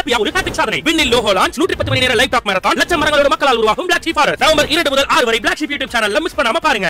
ஹாப்பியா ஒரு ஹாப்பிக் சாதனை விண்ணில் லோகோ லான்ச் நூற்றி பத்து மணி நேர லைவ் டாக் மேரத்தான் லட்சம் மரங்களோட மக்களால் உருவாகும் பிளாக் ஷீப் ஃபாரஸ்ட் நவம்பர் இரண்டு முதல் ஆறு வரை பிளாக் ஷீப் யூடியூப் சேனல்ல மிஸ் பண்ணாம பாருங்க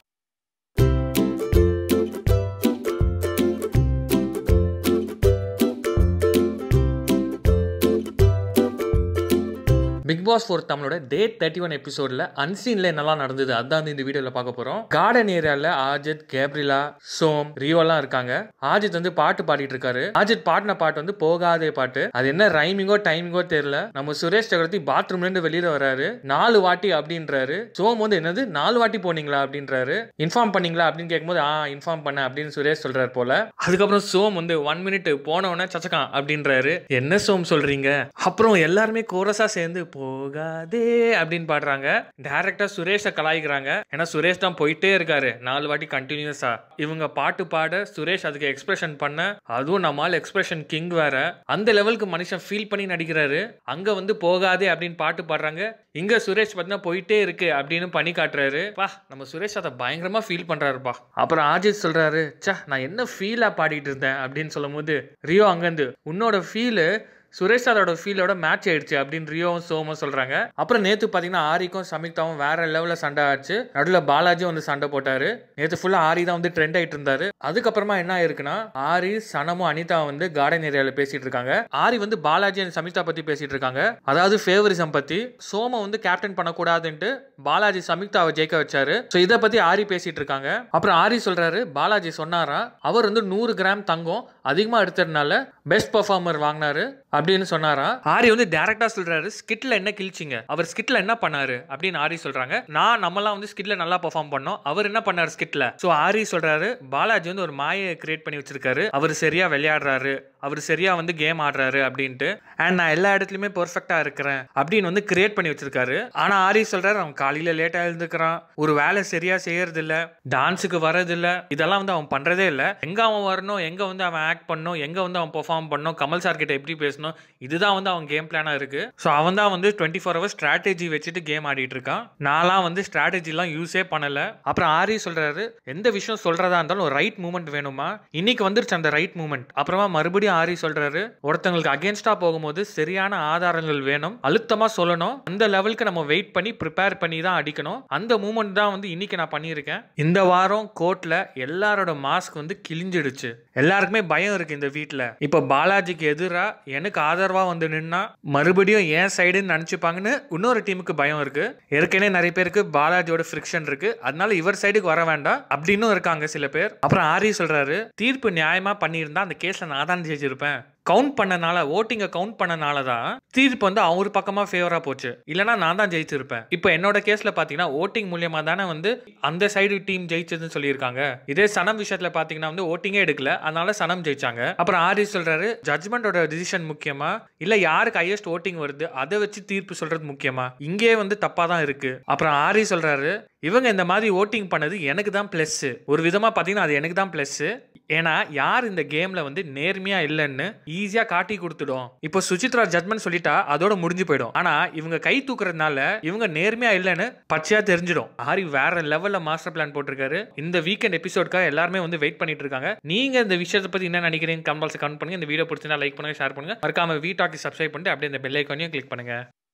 பிக் பாஸ் ஃபோர் தமிழோட டே தேர்ட்டி ஒன் எபிசோடில் அன்சீனில் என்னெல்லாம் நடந்தது அதான் வந்து இந்த வீடியோவில் பார்க்க போகிறோம் கார்டன் ஏரியாவில் ஆஜித் கேப்ரிலா சோம் ரியோலாம் இருக்காங்க ஆஜித் வந்து பாட்டு பாடிட்டு இருக்காரு ஆஜித் பாடின பாட்டு வந்து போகாதே பாட்டு அது என்ன ரைமிங்கோ டைமிங்கோ தெரியல நம்ம சுரேஷ் சக்கரவர்த்தி பாத்ரூம்ல இருந்து வெளியில வராரு நாலு வாட்டி அப்படின்றாரு சோம் வந்து என்னது நாலு வாட்டி போனீங்களா அப்படின்றாரு இன்ஃபார்ம் பண்ணீங்களா அப்படின்னு கேட்கும்போது ஆ இன்ஃபார்ம் பண்ண அப்படின்னு சுரேஷ் சொல்றாரு போல அதுக்கப்புறம் சோம் வந்து ஒன் மினிட் போன உடனே சச்சக்கான் அப்படின்றாரு என்ன சோம் சொல்றீங்க அப்புறம் எல்லாருமே கோரஸா சேர்ந்து போகாதே அப்படின்னு பாடுறாங்க டைரக்டா சுரேஷை கலாய்க்கிறாங்க ஏன்னா சுரேஷ் தான் போயிட்டே இருக்காரு நாலு வாட்டி கண்டினியூஸா இவங்க பாட்டு பாட சுரேஷ் அதுக்கு எக்ஸ்பிரஷன் பண்ண அதுவும் நம்மால் எக்ஸ்பிரஷன் கிங் வேற அந்த லெவலுக்கு மனுஷன் ஃபீல் பண்ணி நடிக்கிறாரு அங்க வந்து போகாதே அப்படின்னு பாட்டு பாடுறாங்க இங்க சுரேஷ் பார்த்தீங்கன்னா போயிட்டே இருக்கு அப்படின்னு பண்ணி காட்டுறாரு பா நம்ம சுரேஷ் அதை பயங்கரமா ஃபீல் பண்றாருப்பா அப்புறம் ஆஜித் சொல்றாரு ச்சே நான் என்ன ஃபீலா பாடிட்டு இருந்தேன் அப்படின்னு சொல்லும் போது ரியோ அங்கேருந்து உன்னோட ஃபீலு சுரேஷ் அதோட ஃபீலோட மேட்ச் ஆயிடுச்சு அப்படின்னு ரியோவும் சோமும் சொல்றாங்க அப்புறம் நேத்து பாத்தீங்கன்னா ஆரிக்கும் சமிக்தாவும் வேற லெவல்ல சண்டை ஆச்சு நடுவில் பாலாஜியும் வந்து சண்டை போட்டாரு நேத்து ஃபுல்லா ஆரி தான் வந்து ட்ரெண்ட் ஆயிட்டு இருந்தாரு அதுக்கப்புறமா என்ன ஆயிருக்குன்னா ஆரி சனமும் அனிதா வந்து கார்டன் ஏரியால பேசிட்டு இருக்காங்க ஆரி வந்து பாலாஜி and சமிக்தா பத்தி பேசிட்டு இருக்காங்க அதாவது ஃபேவரிசம் பத்தி சோம வந்து கேப்டன் பண்ணக்கூடாதுன்ட்டு பாலாஜி சமிக்தாவை ஜெயிக்க வச்சாரு ஸோ இதை பத்தி ஆரி பேசிட்டு இருக்காங்க அப்புறம் ஆரி சொல்றாரு பாலாஜி சொன்னாரா அவர் வந்து நூறு கிராம் தங்கம் அதிகமா எடுத்ததுனால பெஸ்ட் பர்ஃபார்மர் வாங்கினாரு அப்படின்னு சொன்னாரா ஆரி வந்து டேரக்டா சொல்றாரு ஸ்கிட்ல என்ன கிழிச்சிங்க அவர் ஸ்கிட்ல என்ன பண்ணாரு அப்படின்னு ஆரி சொல்றாங்க நான் நம்மலாம் வந்து ஸ்கிட்ல நல்லா பெர்ஃபார்ம் பண்ணோம் அவர் என்ன பண்ணாரு ஸ்கிட்ல சோ ஆரி சொல்றாரு பாலாஜி வந்து ஒரு மாயை கிரியேட் பண்ணி வச்சிருக்காரு அவர் சரியா விளையாடுறாரு அவர் சரியா வந்து கேம் ஆடுறாரு அப்படின்ட்டு அண்ட் நான் எல்லா இடத்துலயுமே பெர்ஃபெக்டா இருக்கிறேன் அப்படின்னு வந்து கிரியேட் பண்ணி வச்சிருக்காரு ஆனா ஆரி சொல்றாரு அவன் காலையில லேட்டா எழுந்துக்கிறான் ஒரு வேலை சரியா செய்யறது இல்ல டான்ஸுக்கு வர்றது இல்ல இதெல்லாம் வந்து அவன் பண்றதே இல்ல எங்க அவன் வரணும் எங்க வந்து அவன் ஆக்ட் பண்ணணும் எங்க வந்து அவன் பெர்ஃபார்ம் பண்ணணும் கமல் சார் கிட்ட எப்படி பேசணும் இதுதான் வந்து அவன் கேம் பிளானா இருக்கு ஸோ அவன் தான் வந்து டுவெண்ட்டி ஃபோர் ஹவர்ஸ் ஸ்ட்ராட்டஜி வச்சுட்டு கேம் ஆடிட்டு இருக்கான் நான்லாம் வந்து ஸ்ட்ராட்டஜிலாம் யூஸே பண்ணல அப்புறம் ஆரி சொல்றாரு எந்த விஷயம் சொல்றதா இருந்தாலும் ஒரு ரைட் மூமெண்ட் வேணுமா இன்னைக்கு வந்துருச்சு அந்த ரைட் மூமெண்ட் அப்புறமா மறுபடியும் ஆரி சொல்றாரு ஒருத்தங்களுக்கு அகேன்ஸ்டா போகும்போது சரியான ஆதாரங்கள் வேணும் அழுத்தமா சொல்லணும் அந்த லெவலுக்கு நம்ம வெயிட் பண்ணி ப்ரிப்பேர் பண்ணி தான் அடிக்கணும் அந்த மூமெண்ட் தான் வந்து இன்னைக்கு நான் பண்ணியிருக்கேன் இந்த வாரம் கோர்ட்ல எல்லாரோட மாஸ்க் வந்து கிழிஞ்சிடுச்சு எல்லாருக்குமே பயம் இருக்கு இந்த வீட்ல இப்போ பாலாஜிக்கு எதிரா எனக்கு ஆதரவா வந்து நின்னா மறுபடியும் என் சைடுன்னு நினைச்சுப்பாங்கன்னு இன்னொரு டீமுக்கு பயம் இருக்கு ஏற்கனவே நிறைய பேருக்கு பாலாஜியோட ஃப்ரிக்ஷன் இருக்கு அதனால இவர் சைடுக்கு வர வேண்டாம் அப்படின்னு இருக்காங்க சில பேர் அப்புறம் ஆரி சொல்றாரு தீர்ப்பு நியாயமா பண்ணியிருந்தா அந்த கேஸ்ல நான் தான் ஜெயிச்சிருப்பேன் கவுண்ட் பண்ணனால ஓட்டிங்கை கவுண்ட் பண்ணனால தான் தீர்ப்பு வந்து அவர் பக்கமா ஃபேவரா போச்சு இல்லைனா நான் தான் ஜெயிச்சிருப்பேன் இப்போ என்னோட கேஸ்ல பாத்தீங்கன்னா ஓட்டிங் மூலியமா தானே வந்து அந்த சைடு டீம் ஜெயிச்சதுன்னு சொல்லியிருக்காங்க இதே சனம் விஷயத்துல பாத்தீங்கன்னா வந்து ஓட்டிங்கே எடுக்கல அதனால சனம் ஜெயிச்சாங்க அப்புறம் ஆரி சொல்றாரு ஜட்மெண்டோட டிசிஷன் முக்கியமா இல்ல யாருக்கு ஹையஸ்ட் ஓட்டிங் வருது அதை வச்சு தீர்ப்பு சொல்றது முக்கியமா இங்கே வந்து தப்பா தான் இருக்கு அப்புறம் ஆரி சொல்றாரு இவங்க இந்த மாதிரி ஓட்டிங் பண்ணது எனக்கு தான் ப்ளஸ் ஒரு விதமா பாத்தீங்கன்னா அது எனக்கு தான் ப்ளஸ் ஏன்னா யார் இந்த கேம்ல வந்து நேர்மையா இல்லைன்னு ஈஸியா காட்டி கொடுத்துடும் இப்போ சுசித்ரா ஜட்மெண்ட் சொல்லிட்டா அதோட முடிஞ்சு போயிடும் ஆனா இவங்க கை தூக்குறதுனால இவங்க நேர்மையா இல்லைன்னு பச்சையா தெரிஞ்சிடும் ஆரி வேற லெவல்ல மாஸ்டர் பிளான் போட்டிருக்காரு இந்த வீக்கெண்ட் எபிசோட்காக எல்லாருமே வந்து வெயிட் பண்ணிட்டு இருக்காங்க நீங்க இந்த விஷயத்தை பத்தி என்ன நினைக்கிறீங்க கமெண்ட்ஸ் கமெண்ட் பண்ணுங்க இந்த வீடியோ பிடிச்சிருந்தா லைக் பண்ணுங்க ஷேர் பண்ணுங்க மறக்காம வீ டாக்கி சப்ஸ்கிரைப் பண்ணிட்டு அப்படியே இந்த பெல் ஐக்கானையும் கிளிக் பண்ணுங்க